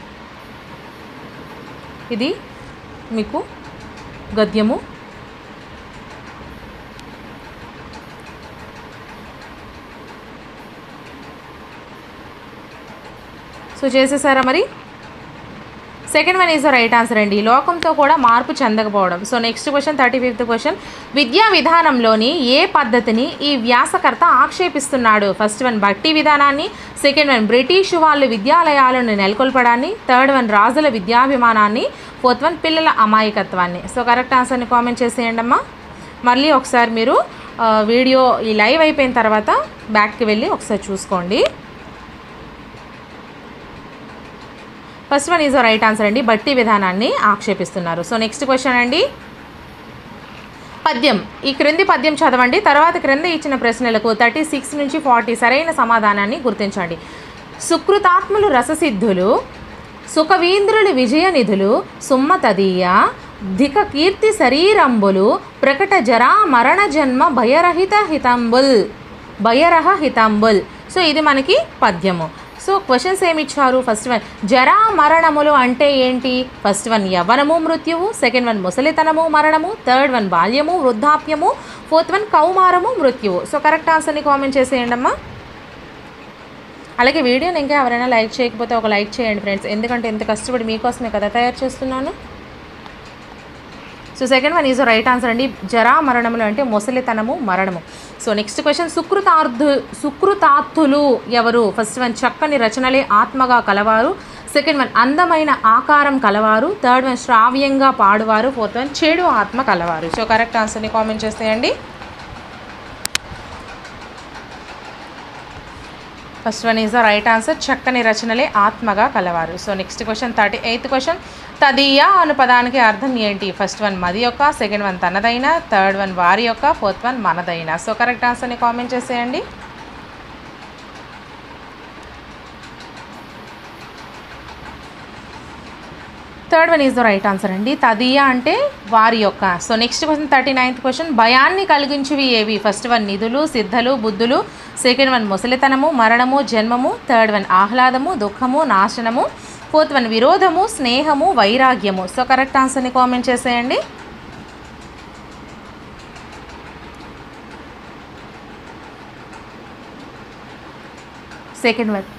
Speaker 1: ఇది మీకు గద్యము సో చేసేసారా మరి second one is right answer అండి లోకంతో కూడా మార్పు చెందకపోవడం so next question thirty fifth question విద్యా విధానంలోని ఏ పద్ధతిని ఈ వ్యాసకర్త ఆక్షేపిస్తున్నాడు ఫస్ట్ వన్ బట్టి విధానాన్ని సెకండ్ వన్ బ్రిటిష్ వాళ్ళు విద్యాలయాలను నెలకొల్పడాన్ని థర్డ్ వన్ రాజుల విద్యాభిమానాన్ని ఫోర్త్ వన్ పిల్లల అమాయకత్వాన్ని సో కరెక్ట్ ఆన్సర్ని కామెంట్ చేసేయండి అమ్మా మళ్ళీ ఒకసారి మీరు ఆ, వీడియో ఈ లైవ్ అయిపోయిన తర్వాత బ్యాక్కి వెళ్ళి ఒకసారి చూసుకోండి first one is right answer అండి బట్టి విధానాన్ని ఆక్షేపిస్తున్నారు సో నెక్స్ట్ క్వశ్చన్ అండి పద్యం ఈ క్రింది పద్యం చదవండి తర్వాత క్రింద ఇచ్చిన ప్రశ్నలకు థర్టీ సిక్స్ నుంచి ఫార్టీ సరైన సమాధానాన్ని గుర్తించండి సుకృతాత్ములు రససిద్ధులు సుఖవీంద్రులు విజయనిధులు సుమ్మతదీయ ధిక కీర్తి శరీరంబులు ప్రకట జరా మరణ జన్మ భయరహిత హితంబుల్ భయరహ హితంబుల్ సో ఇది మనకి పద్యము సో క్వశ్చన్స్ ఏమి ఇచ్చారు ఫస్ట్ వన్ జరా మరణములు అంటే ఏంటి ఫస్ట్ వన్ యవ్వనము మృత్యువు సెకండ్ వన్ ముసలితనము మరణము థర్డ్ వన్ బాల్యము వృద్ధాప్యము ఫోర్త్ వన్ కౌమారము మృత్యువు సో కరెక్ట్ ఆన్సర్ని కామెంట్ చేసేయండి అమ్మా అలాగే వీడియోని ఇంకా ఎవరైనా లైక్ చేయకపోతే ఒక లైక్ చేయండి ఫ్రెండ్స్ ఎందుకంటే ఎంత కష్టపడి మీకోసమే కదా తయారు చేస్తున్నాను so second one is right answer అండి జరా మరణములు అంటే ముసలితనము మరణము సో నెక్స్ట్ క్వశ్చన్ సుకృతార్థు సుకృతార్థులు ఎవరు ఫస్ట్ వన్ చక్కని రచనలే ఆత్మగా కలవారు సెకండ్ వన్ అందమైన ఆకారం కలవారు థర్డ్ వన్ శ్రావ్యంగా పాడువారు ఫోర్త్ వన్ చెడు ఆత్మ కలవారు సో కరెక్ట్ ఆన్సర్ని కామెంట్ చేసేయండి first one is the right answer చక్కని రచనలే ఆత్మగా కలవారు so next question thirty eighth question తదీయ అను పదానికి అర్థం ఏంటి ఫస్ట్ వన్ మది యొక్క సెకండ్ వన్ తనదైన థర్డ్ వన్ వారి యొక్క ఫోర్త్ వన్ మనదైన సో కరెక్ట్ ఆన్సర్ని కామెంట్ చేసేయండి third one is the right answer అండి తదియ అంటే వారి యొక్క so next question thirty ninth question భయాన్ని కలిగించేవి ఏవి ఫస్ట్ వన్ నిధులు సిద్ధలు బుద్ధులు సెకండ్ వన్ ముసలితనము మరణము జన్మము థర్డ్ వన్ ఆహ్లాదము దుఃఖము నాశనము ఫోర్త్ వన్ విరోధము స్నేహము వైరాగ్యము సో కరెక్ట్ ఆన్సర్ని కామెంట్ చేసేయండి second one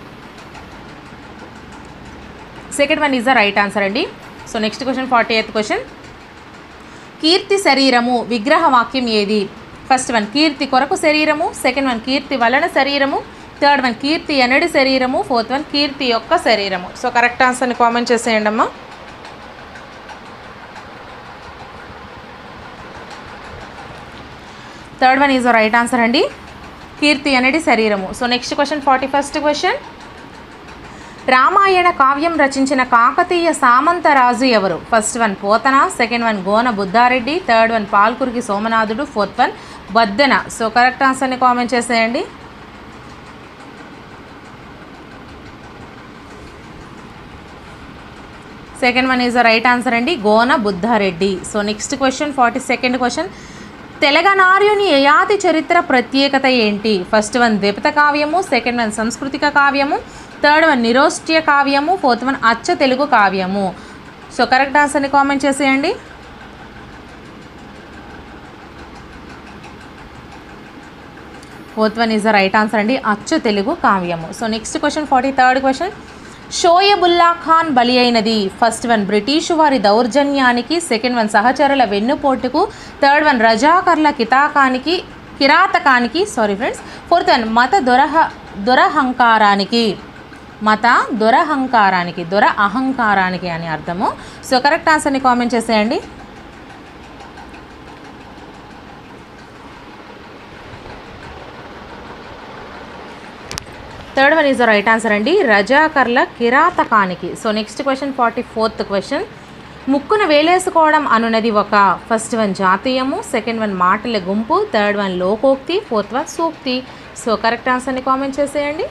Speaker 1: second one is the right answer అండి so next question forty eighth question కీర్తి శరీరము విగ్రహ వాక్యం ఏది ఫస్ట్ వన్ కీర్తి కొరకు శరీరము సెకండ్ వన్ కీర్తి వలన శరీరము థర్డ్ వన్ కీర్తి ఎనడి శరీరము ఫోర్త్ వన్ కీర్తి యొక్క శరీరము సో కరెక్ట్ ఆన్సర్ని కామెంట్ చేసేయండి అమ్మా third one is the right answer అండి కీర్తి అనేది శరీరము so next question forty first question Ramayana కావ్యం రచించిన కాకతీయ సామంతరాజు ఎవరు first one Potana second one Gona Buddhareddy third one Palkuriki సోమనాథుడు fourth one Baddena so correct ఆన్సర్ని కామెంట్ చేసేయండి second one is the right answer అండి Gona Buddhareddy so next question forty second question తెలగనార్యుని యయాతి చరిత్ర ప్రత్యేకత ఏంటి ఫస్ట్ వన్ ద్విపత కావ్యము సెకండ్ వన్ సంస్కృతిక కావ్యము థర్డ్ వన్ నిరోష్ట్య కావ్యము ఫోర్త్ వన్ అచ్చ తెలుగు కావ్యము సో కరెక్ట్ ఆన్సర్ని కామెంట్ చేసేయండి fourth one is the right answer అండి అచ్చ తెలుగు కావ్యము so next question forty third question Shoebullah Khan బలి అయినది ఫస్ట్ వన్ బ్రిటిషు వారి దౌర్జన్యానికి సెకండ్ వన్ సహచరుల వెన్నుపోటుకు థర్డ్ వన్ రజాకర్ల కితాకానికి కిరాతకానికి సారీ ఫ్రెండ్స్ ఫోర్త్ వన్ మత దొరహ దొరహంకారానికి మత దొరహంకారానికి దొర అహంకారానికి అని అర్థము సో కరెక్ట్ ఆన్సర్ని కామెంట్ చేసేయండి third one is the right answer అండి రజాకర్ల కిరాతకానికి so next question forty fourth question ముక్కున వేలేసుకోవడం అనున్నది ఒక ఫస్ట్ వన్ జాతీయము సెకండ్ వన్ మాటల గుంపు థర్డ్ వన్ లోకోక్తి ఫోర్త్ వన్ సూక్తి సో కరెక్ట్ ఆన్సర్ని కామెంట్ చేసేయండి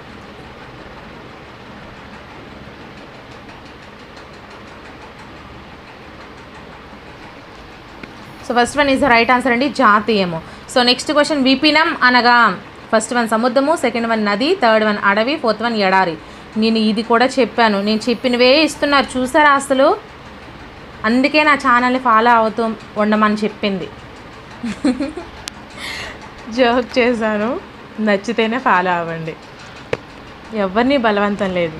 Speaker 1: so first one is the right answer అండి జాతీయము సో నెక్స్ట్ క్వశ్చన్ విపినం అనగా ఫస్ట్ వన్ సముద్రము సెకండ్ వన్ నది థర్డ్ వన్ అడవి ఫోర్త్ వన్ ఎడారి నేను ఇది కూడా చెప్పాను నేను చెప్పినవే ఇస్తున్నారు చూసారా అసలు అందుకే నా ఛానల్ని ఫాలో అవుతూ ఉండమని చెప్పింది జోక్ చేశాను నచ్చితేనే ఫాలో అవ్వండి ఎవరిని బలవంతం లేదు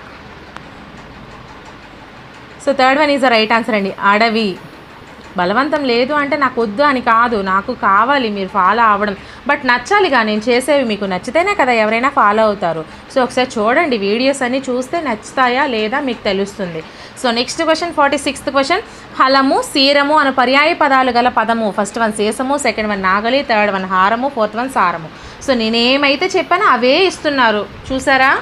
Speaker 1: so third one is the right answer అండి అడవి బలవంతం లేదు అంటే నాకు వద్దు అని కాదు నాకు కావాలి మీరు ఫాలో అవ్వడం బట్ నచ్చాలిగా నేను చేసేవి మీకు నచ్చితేనే కదా ఎవరైనా ఫాలో అవుతారు సో ఒకసారి చూడండి వీడియోస్ అన్ని చూస్తే నచ్చుతాయా లేదా మీకు తెలుస్తుంది so next question forty sixth question హలము సీరము అను పర్యాయ పదాలు గల పదము ఫస్ట్ వన్ సీసము సెకండ్ వన్ నాగలి థర్డ్ వన్ హారము ఫోర్త్ వన్ సారము సో నేనేమైతే చెప్పానో అవే ఇస్తున్నారు చూసారా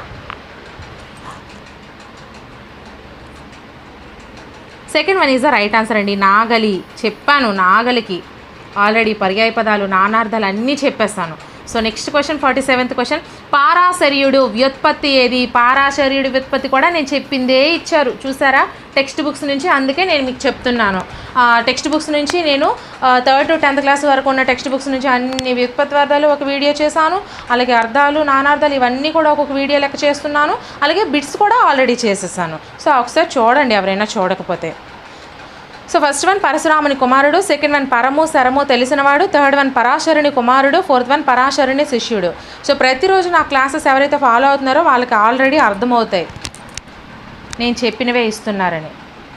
Speaker 1: second one is the right answer అండి నాగలి చెప్పాను నాగలికి ఆల్రెడీ పర్యాయ పదాలు నానార్థాలు అన్నీ చెప్పేస్తాను so next question forty seventh question పారాశర్యుడు వ్యుత్పత్తి ఏది పారాశర్యుడు వ్యుత్పత్తి కూడా నేను చెప్పిందే ఇచ్చారు చూసారా టెక్స్ట్ బుక్స్ నుంచి అందుకే నేను మీకు చెప్తున్నాను టెక్స్ట్ బుక్స్ నుంచి నేను థర్డ్ టు టెన్త్ క్లాస్ వరకు ఉన్న టెక్స్ట్ బుక్స్ నుంచి అన్ని వ్యుత్పత్తి అర్థాలు ఒక వీడియో చేశాను అలాగే అర్థాలు నానార్థాలు ఇవన్నీ కూడా ఒక్కొక్క వీడియో లెక్క చేస్తున్నాను అలాగే బిట్స్ కూడా ఆల్రెడీ చేసేసాను సో ఒకసారి చూడండి ఎవరైనా చూడకపోతే సో ఫస్ట్ వన్ పరశురాముని కుమారుడు సెకండ్ వన్ పరము శరము తెలిసినవాడు థర్డ్ వన్ పరాశరుని కుమారుడు ఫోర్త్ వన్ పరాశరుని శిష్యుడు సో ప్రతిరోజు నా క్లాసెస్ ఎవరైతే ఫాలో అవుతున్నారో వాళ్ళకి ఆల్రెడీ అర్థమవుతాయి నేను చెప్పినవే ఇస్తున్నారని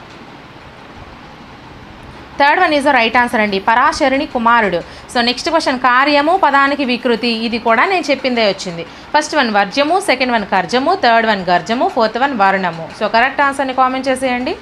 Speaker 1: third one is the right answer అండి పరాశరుని కుమారుడు సో నెక్స్ట్ క్వశ్చన్ కార్యము పదానికి వికృతి ఇది కూడా నేను చెప్పిందే వచ్చింది ఫస్ట్ వన్ వర్జము సెకండ్ వన్ కర్జము థర్డ్ వన్ గర్జము ఫోర్త్ వన్ వర్ణము సో కరెక్ట్ ఆన్సర్ని కామెంట్ చేసేయండి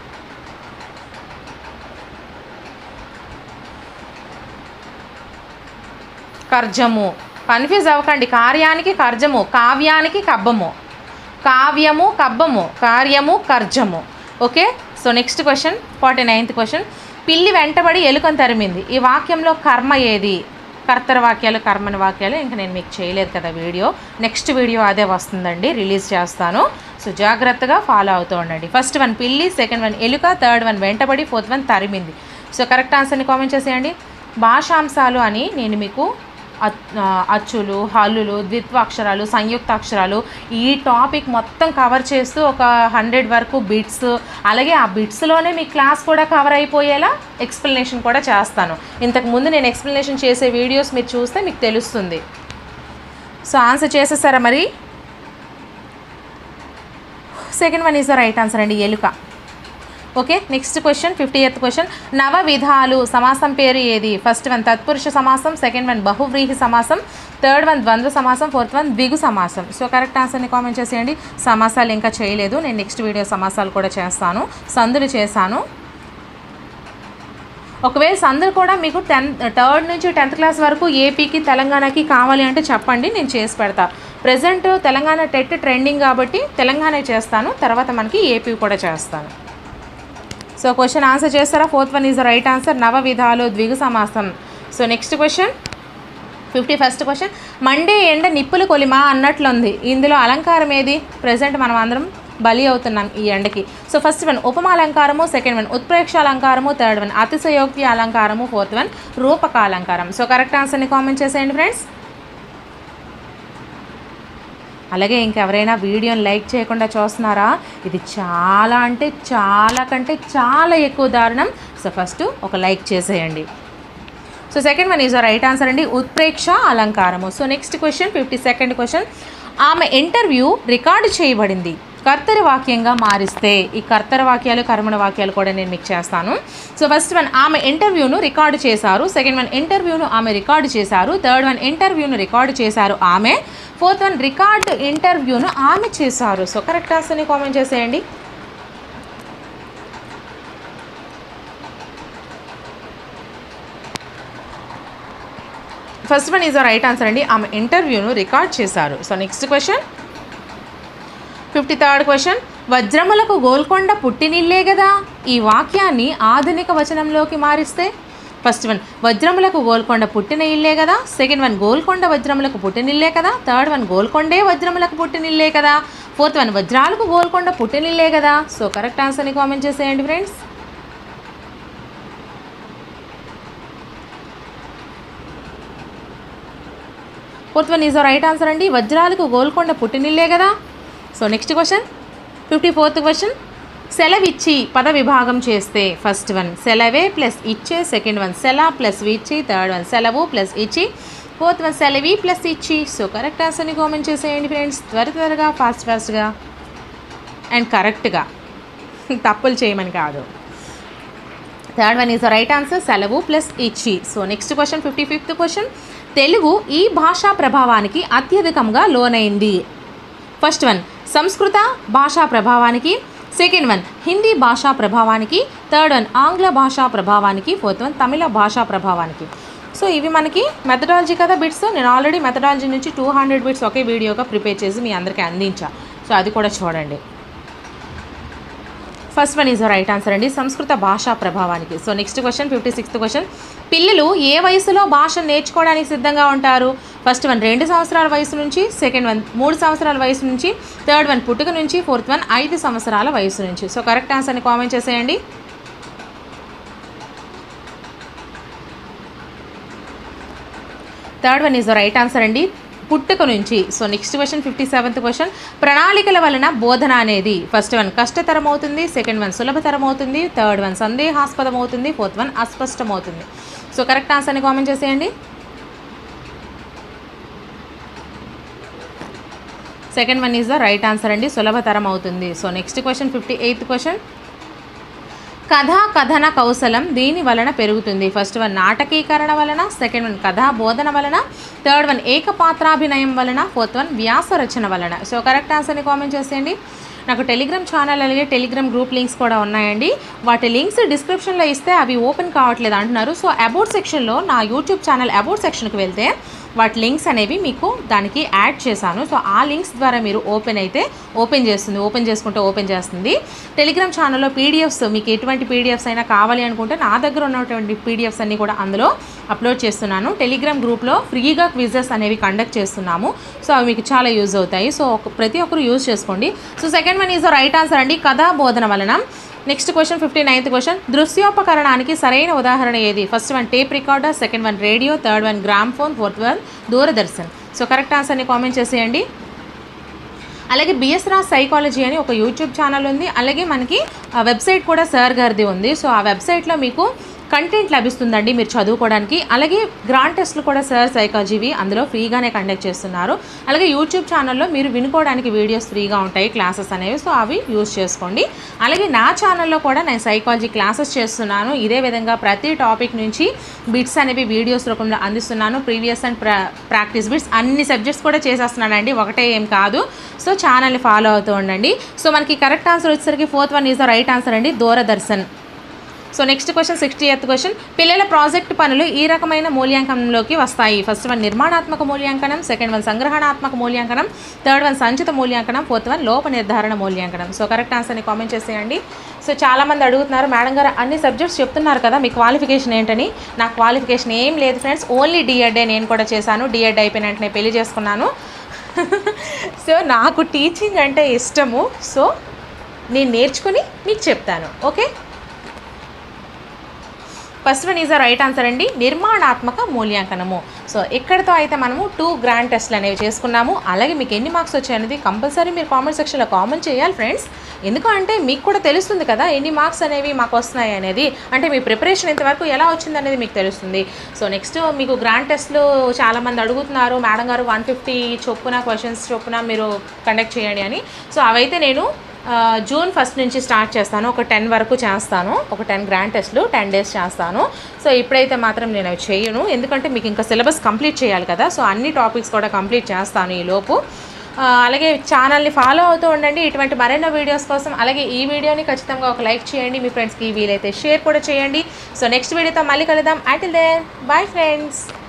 Speaker 1: కర్జము కన్ఫ్యూజ్ అవ్వకండి కార్యానికి కర్జము కావ్యానికి కబ్బము కావ్యము కబ్బము కార్యము కర్జము okay so next question forty ninth question పిల్లి వెంటబడి ఎలుకను తరిమింది ఈ వాక్యంలో కర్మ ఏది కర్తర వాక్యాలు కర్మని వాక్యాలు ఇంకా నేను మీకు చేయలేదు కదా వీడియో నెక్స్ట్ వీడియో అదే వస్తుందండి రిలీజ్ చేస్తాను సో జాగ్రత్తగా ఫాలో అవుతూ ఉండండి ఫస్ట్ వన్ పిల్లి సెకండ్ వన్ ఎలుక థర్డ్ వన్ వెంటబడి ఫోర్త్ వన్ తరిమింది సో కరెక్ట్ ఆన్సర్ని కామెంట్ చేసేయండి భాషాంశాలు అని నేను మీకు అచ్- ఆ, అచ్చులు హల్లులు ద్విత్వాక్షరాలు సంయుక్త అక్షరాలు ఈ టాపిక్ మొత్తం కవర్ చేస్తూ ఒక హండ్రెడ్ వరకు బిట్స్ అలాగే ఆ బిట్స్లోనే మీ క్లాస్ కూడా కవర్ అయిపోయేలా ఎక్స్ప్లెనేషన్ కూడా చేస్తాను ఇంతకు ముందు నేను ఎక్స్ప్లెనేషన్ చేసే వీడియోస్ మీరు చూస్తే మీకు తెలుస్తుంది సో ఆన్సర్ చేసేసారా మరి second one is the right answer అండి ఎలుక ఓకే నెక్స్ట్ క్వశ్చన్ ఫిఫ్టీ ఎత్ క్వశ్చన్ నవ విధాలు సమాసం పేరు ఏది ఫస్ట్ వన్ తత్పురుష సమాసం సెకండ్ వన్ బహువ్రీహి సమాసం థర్డ్ వన్ ద్వంద్వ సమాసం ఫోర్త్ వన్ ద్విగు సమాసం సో కరెక్ట్ ఆన్సర్ని కామెంట్ చేసేయండి సమాసాలు ఇంకా చేయలేదు నేను నెక్స్ట్ వీడియో సమాసాలు కూడా చేస్తాను సందులు చేశాను ఒకవేళ సందులు కూడా మీకు టెన్త్ థర్డ్ నుంచి టెన్త్ క్లాస్ వరకు ఏపీకి తెలంగాణకి కావాలి అంటే చెప్పండి నేను చేసి పెడతా ప్రజెంట్ తెలంగాణ టెట్ ట్రెండింగ్ కాబట్టి తెలంగాణ చేస్తాను తర్వాత మనకి ఏపీ కూడా చేస్తాను సో క్వశ్చన్ ఆన్సర్ చేస్తారా fourth one is the right answer నవ విధాలు ద్విగు సమాసం so next question fifty first question మండే ఎండ నిప్పులు కొలిమా అన్నట్లుంది ఇందులో అలంకారం ఏది ప్రజెంట్ మనం అందరం బలి అవుతున్నాం ఈ ఎండకి సో ఫస్ట్ వన్ ఉపమా అలంకారము సెకండ్ వన్ ఉత్ప్రేక్ష అలంకారము థర్డ్ వన్ అతిశయోక్తి అలంకారము ఫోర్త్ వన్ రూపక అలంకారం సో కరెక్ట్ ఆన్సర్ని కామెంట్ చేసేయండి ఫ్రెండ్స్ అలాగే ఇంకెవరైనా వీడియోని లైక్ చేయకుండా చూస్తున్నారా ఇది చాలా అంటే చాలా కంటే చాలా ఎక్కువ దారుణం సో ఫస్ట్ ఒక లైక్ చేసేయండి so second one is right answer అండి ఉత్ప్రేక్ష అలంకారము so next question fifty second question ఆమె ఇంటర్వ్యూ రికార్డు చేయబడింది కర్తర వాక్యంగా మారిస్తే ఈ కర్తర వాక్యాలు కర్మణ వాక్యాలు కూడా నేను మీకు చేస్తాను సో ఫస్ట్ వన్ ఆమె ఇంటర్వ్యూను రికార్డు చేశారు సెకండ్ వన్ ఇంటర్వ్యూను ఆమె రికార్డు చేశారు థర్డ్ వన్ ఇంటర్వ్యూను రికార్డు చేశారు ఆమె ఫోర్త్ వన్ రికార్డు ఇంటర్వ్యూను ఆమె చేశారు సో కరెక్ట్ ఆన్సర్ని కామెంట్ చేసేయండి first one is the right answer అండి ఆమె ఇంటర్వ్యూను రికార్డ్ చేశారు so next question fifty third question వజ్రములకు గోల్కొండ పుట్టినిల్లే కదా ఈ వాక్యాన్ని ఆధునిక వచనంలోకి మారిస్తే ఫస్ట్ వన్ వజ్రములకు గోల్కొండ పుట్టిన ఇల్లే కదా సెకండ్ వన్ గోల్కొండ వజ్రములకు పుట్టినిల్లే కదా థర్డ్ వన్ గోల్కొండే వజ్రములకు పుట్టినిల్లే కదా ఫోర్త్ వన్ వజ్రాలకు గోల్కొండ పుట్టినిల్లే కదా సో కరెక్ట్ ఆన్సర్ని కామెంట్ చేసేయండి friends fourth one is right answer అండి వజ్రాలకు గోల్కొండ పుట్టినిల్లే కదా so next question fifty fourth question సెలవిచ్చి పద విభాగం చేస్తే ఫస్ట్ వన్ సెలవే ప్లస్ ఇచ్చే సెకండ్ వన్ సెల ప్లస్ విచ్చి థర్డ్ వన్ సెలవు ప్లస్ ఇచ్చి ఫోర్త్ వన్ సెలవి ప్లస్ ఇచ్చి సో కరెక్ట్ ఆన్సర్ని కామెంట్ చేసేయండి ఫ్రెండ్స్ త్వర త్వరగా ఫాస్ట్ ఫాస్ట్గా అండ్ కరెక్ట్గా తప్పులు చేయమని కాదు third one is the right answer సెలవు ప్లస్ ఇచ్చి so next question fifty fifth question Telugu ఈ భాషా ప్రభావానికి అత్యధికంగా లోనైంది ఫస్ట్ వన్ సంస్కృత భాషా ప్రభావానికి సెకండ్ వన్ హిందీ భాషా ప్రభావానికి థర్డ్ వన్ ఆంగ్ల భాషా ప్రభావానికి ఫోర్త్ వన్ తమిళ భాషా ప్రభావానికి సో ఇవి మనకి మెథడాలజీ కదా బిట్స్ నేను ఆల్రెడీ మెథడాలజీ నుంచి టూ హండ్రెడ్ బిట్స్ ఒకే వీడియోగా ప్రిపేర్ చేసి మీ అందరికీ అందించా సో అది కూడా చూడండి first one is right answer అండి సంస్కృత భాషా ప్రభావానికి so next question fifty sixth question పిల్లలు ఏ వయసులో భాష నేర్చుకోవడానికి సిద్ధంగా ఉంటారు ఫస్ట్ వన్ రెండు సంవత్సరాల వయసు నుంచి సెకండ్ వన్ మూడు సంవత్సరాల వయసు నుంచి థర్డ్ వన్ పుట్టుక నుంచి ఫోర్త్ వన్ ఐదు సంవత్సరాల వయసు నుంచి సో కరెక్ట్ ఆన్సర్ని కామెంట్ చేసేయండి third one is the right answer అండి పుట్టుక నుంచి so next question fifty seventh question ప్రణాళికల వలన బోధన అనేది ఫస్ట్ వన్ కష్టతరం అవుతుంది సెకండ్ వన్ సులభతరం అవుతుంది థర్డ్ వన్ సందేహాస్పదం అవుతుంది ఫోర్త్ వన్ అస్పష్టం అవుతుంది సో కరెక్ట్ ఆన్సర్ని కామెంట్ చేసేయండి second one is the right answer అండి సులభతరం అవుతుంది so next question fifty eighth question కథా కథన కౌశలం దీని వలన పెరుగుతుంది ఫస్ట్ వన్ నాటకీకరణ వలన సెకండ్ వన్ కథా బోధన వలన థర్డ్ వన్ ఏకపాత్రాభినయం వలన ఫోర్త్ వన్ వ్యాస రచన వలన సో కరెక్ట్ ఆన్సర్ని కామెంట్ చేసేయండి నాకు టెలిగ్రామ్ ఛానల్ అలాగే టెలిగ్రామ్ గ్రూప్ లింక్స్ కూడా ఉన్నాయండి వాటి లింక్స్ డిస్క్రిప్షన్లో ఇస్తే అవి ఓపెన్ కావట్లేదు అంటున్నారు సో అబౌట్ సెక్షన్లో నా యూట్యూబ్ ఛానల్ అబౌట్ సెక్షన్కి వెళ్తే వాటి లింక్స్ అనేవి మీకు దానికి యాడ్ చేశాను సో ఆ లింక్స్ ద్వారా మీరు ఓపెన్ అయితే ఓపెన్ చేస్తుంది ఓపెన్ చేసుకుంటే ఓపెన్ చేస్తుంది టెలిగ్రామ్ ఛానల్లో పీడిఎఫ్స్ మీకు ఎటువంటి పీడిఎఫ్స్ అయినా కావాలి అనుకుంటే నా దగ్గర ఉన్నటువంటి పీడిఎఫ్స్ అన్నీ కూడా అందులో అప్లోడ్ చేస్తున్నాను టెలిగ్రామ్ గ్రూప్లో ఫ్రీగా క్విజెస్ అనేవి కండక్ట్ చేస్తున్నాము సో అవి మీకు చాలా యూజ్ అవుతాయి సో ఒక- ప్రతి ఒక్కరు యూజ్ చేసుకోండి so second one is the right answer అండి కథా బోధన వలన next question fifty ninth question దృశ్యోపకరణానికి సరైన ఉదాహరణ ఏది first one tape recorder second one radio third one gramophone fourth one Doordarshan so correct ఆన్సర్ని కామెంట్ చేసేయండి అలాగే బిఎస్ రాజ్ సైకాలజీ అని ఒక యూట్యూబ్ ఛానల్ ఉంది అలాగే మనకి ఆ వెబ్సైట్ కూడా సార్ గారిది ఉంది సో ఆ వెబ్సైట్లో మీకు కంటెంట్ లభిస్తుందండి మీరు చదువుకోవడానికి అలాగే గ్రాండ్ టెస్ట్లు కూడా సార్ సైకాలజీవి అందులో ఫ్రీగానే కండక్ట్ చేస్తున్నారు అలాగే యూట్యూబ్ ఛానల్లో మీరు వినుకోవడానికి వీడియోస్ ఫ్రీగా ఉంటాయి క్లాసెస్ అనేవి సో అవి యూస్ చేసుకోండి అలాగే నా ఛానల్లో కూడా నేను సైకాలజీ క్లాసెస్ చేస్తున్నాను ఇదే విధంగా ప్రతి టాపిక్ నుంచి బిట్స్ అనేవి వీడియోస్ రూపంలో అందిస్తున్నాను ప్రీవియస్ అండ్ ప్రా ప్రాక్టీస్ బిట్స్ అన్ని సబ్జెక్ట్స్ కూడా చేసేస్తున్నానండి ఒకటే ఏం కాదు సో ఛానల్ని ఫాలో అవుతూ ఉండండి సో మనకి కరెక్ట్ ఆన్సర్ వచ్చేసరికి fourth one is the right answer అండి Doordarshan so next question sixtieth question పిల్లల ప్రాజెక్ట్ పనులు ఈ రకమైన మూల్యాంకనంలోకి వస్తాయి ఫస్ట్ వన్ నిర్మాణాత్మక మూల్యాంకనం సెకండ్ వన్ సంగ్రహణాత్మక మూల్యాంకనం థర్డ్ వన్ సంచిత మూల్యాంకనం ఫోర్త్ వన్ లోప నిర్ధారణ మూల్యాంకనం సో కరెక్ట్ ఆన్సర్ని కామెంట్ చేసేయండి సో చాలామంది అడుగుతున్నారు మేడం గారు అన్ని సబ్జెక్ట్స్ చెప్తున్నారు కదా మీ క్వాలిఫికేషన్ ఏంటని నా క్వాలిఫికేషన్ ఏం లేదు ఫ్రెండ్స్ ఓన్లీ డిఎడ్ఏ నేను కూడా చేశాను డిఎడ్ అయిపోయిన వెంటనే పెళ్లి చేసుకున్నాను సో నాకు టీచింగ్ అంటే ఇష్టము సో నేను నేర్చుకుని మీకు చెప్తాను okay first one is the right answer అండి నిర్మాణాత్మక మూల్యాంకనము సో ఇక్కడితో అయితే మనము టూ గ్రాండ్ టెస్ట్లు అనేవి చేసుకున్నాము అలాగే మీకు ఎన్ని మార్క్స్ వచ్చాయనేది కంపల్సరీ మీరు కామెంట్ సెక్షన్లో కామెంట్ చేయాలి ఫ్రెండ్స్ ఎందుకంటే మీకు కూడా తెలుస్తుంది కదా ఎన్ని మార్క్స్ అనేవి మాకు వస్తున్నాయి అనేది అంటే మీ ప్రిపరేషన్ ఇంతవరకు ఎలా వచ్చింది అనేది మీకు తెలుస్తుంది సో నెక్స్ట్ మీకు గ్రాండ్ టెస్ట్లు చాలామంది అడుగుతున్నారు మేడం గారు వన్ ఫిఫ్టీ చొప్పున క్వశ్చన్స్ చొప్పున మీరు కండక్ట్ చేయండి అని సో అవైతే నేను ఆ, జూన్ ఫస్ట్ నుంచి స్టార్ట్ చేస్తాను ఒక టెన్ వరకు చేస్తాను ఒక టెన్ గ్రాండ్ టెస్ట్లు టెన్ డేస్ చేస్తాను సో ఇప్పుడైతే మాత్రం నేను అవి చేయను ఎందుకంటే మీకు ఇంకా సిలబస్ కంప్లీట్ చేయాలి కదా సో అన్ని టాపిక్స్ కూడా కంప్లీట్ చేస్తాను ఈ లోపు ఆ, అలాగే ఛానల్ని ఫాలో అవుతూ ఉండండి ఇటువంటి మరెన్నో వీడియోస్ కోసం అలాగే ఈ వీడియోని ఖచ్చితంగా ఒక లైక్ చేయండి మీ ఫ్రెండ్స్కి వీలైతే షేర్ కూడా చేయండి సో నెక్స్ట్ వీడియోతో మళ్ళీ కలుద్దాం అంటిల్ దేన్ బాయ్ ఫ్రెండ్స్